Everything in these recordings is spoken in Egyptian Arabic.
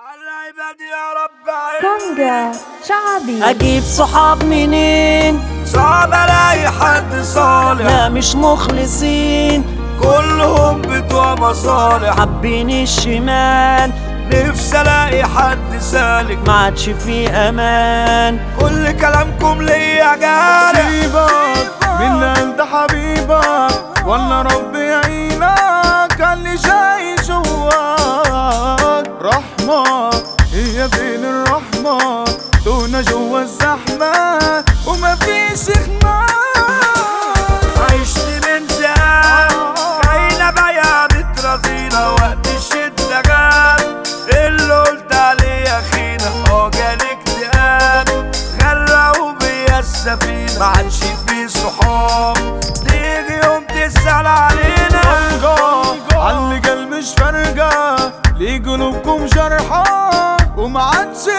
العباد يا رب عين كونجا شعبي اجيب صحاب منين صعب الاقي حد صالح لا مش مخلصين كلهم بتوع مصالح حابين الشمال نفسي الاقي حد سالك ما عادش في امان كل كلامكم ليا جارح سيبك من انت حبيبك ولا ربي يعينك اللي جاي جواك رحمة هي فين الرحمة تونا جوا الزحمة وما فيش خناق عشت من زمان خاينة بيا بترازينا وقت الشدة جاب اللي قلت عليه خينا اه جالي اكتئاب غرقوا بيا السفينة ما عادش في صحاب تيجي يوم تسأل علينا فرقة عاللي قلب مش فارقة ليه قلوبكم جرحى وما عادش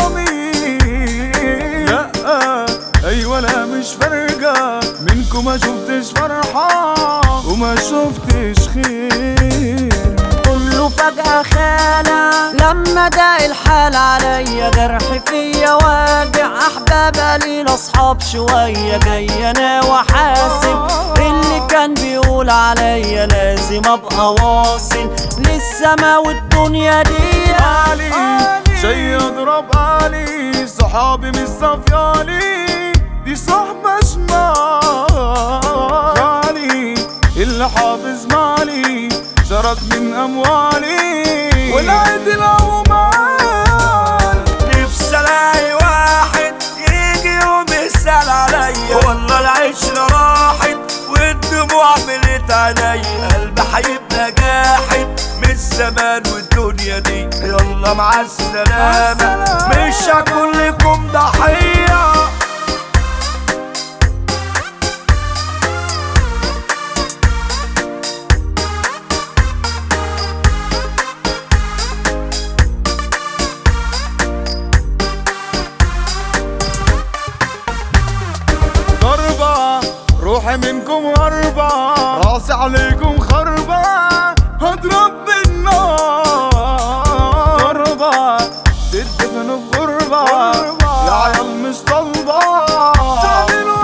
ضمير لا ايوه لا مش فارقة منكم ما شفتش فرحة وما شفتش خير كله فجأة خانة لما ده الحال عليا جرح فيا واجع أحباب قليل أصحاب شوية جاي أنا وحاسب اللي كان بيقول عليا لازم أبقى واصل للسما والدنيا دي علي جاي اضرب علي صحابي مش صفيالي دي صحبة شمال غالي اللي حافظ مالي سرق من اموالي والعيد العمال نفسي الاقي واحد يجي يوم يسأل عليا والله العشرة راحت والدموع ملت عينيا قلبي هيبقى جاحد من الزمان والدنيا دي يلا مع السلامة مش هكون لكم ضحية ضربة روحي منكم هربة راسي عليكم خربة هضرب بالنار ضربة تدفنوا في غربة يا عيال مش طالبة تعملوا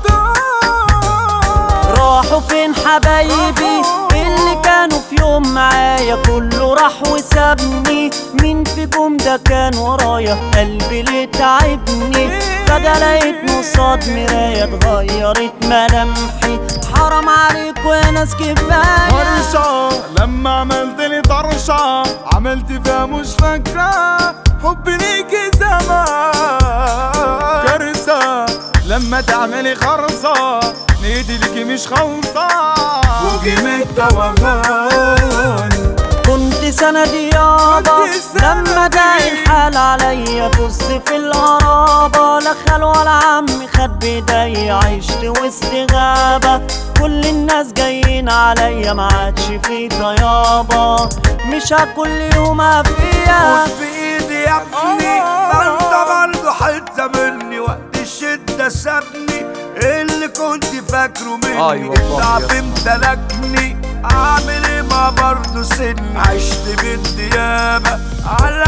أبطال راحوا فين حبايبي اللي كانوا في يوم معايا كله راح وسابني مين فيكم ده كان ورايا قلبي اللي تعبني فجأة لقيت قصاد مراية اتغيرت ملامحي حرام عليكوا يا ناس كفاية هرشة لما عملت لي طرشة عملت فيها مش فاكرة حبي ليكي زمان كارثة لما تعملي خرصة نيتي ليكي مش خلصة فوقي من التوغان كنت سندي يابا كنت سندي. لما ده الحال عليا بص في القرابة لا خال ولا عم خد بايديا عشت وسط غابة كل الناس جايين عليا ما عادش في طيابة مش هكل يوم فيها خد بايدي يا ابني ده انت برضه حته مني وقت الشده سابني اللي كنت فاكره مني أي والله الضعف يا امتلكني اعمل ايه ما برضه سني عشت بالديابه على